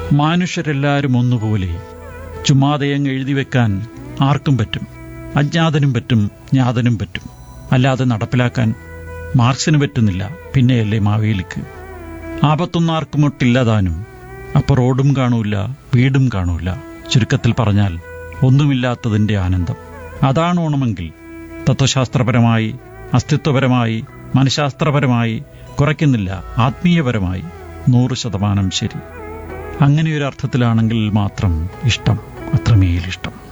മാനുഷ്യരെല്ലാവരും ഒന്നുപോലെ ചുമ്മാതെയങ്ങ് എഴുതി വെക്കാൻ ആർക്കും പറ്റും അജ്ഞാതനും പറ്റും ജ്ഞാതനും പറ്റും അല്ലാതെ നടപ്പിലാക്കാൻ മാർക്സിന് പറ്റുന്നില്ല പിന്നെയല്ലേ മാവേലിക്ക് ആപത്തൊന്നും ആർക്കും ഒട്ടില്ലതാനും അപ്പൊ റോഡും കാണൂല വീടും കാണൂല ചുരുക്കത്തിൽ പറഞ്ഞാൽ ഒന്നുമില്ലാത്തതിന്റെ ആനന്ദം അതാണ് ഓണമെങ്കിൽ തത്വശാസ്ത്രപരമായി അസ്തിത്വപരമായി മനഃശാസ്ത്രപരമായി കുറയ്ക്കുന്നില്ല ആത്മീയപരമായി നൂറ് ശതമാനം ശരി അങ്ങനെയൊരു അർത്ഥത്തിലാണെങ്കിൽ മാത്രം ഇഷ്ടം അത്രമേൽ ഇഷ്ടം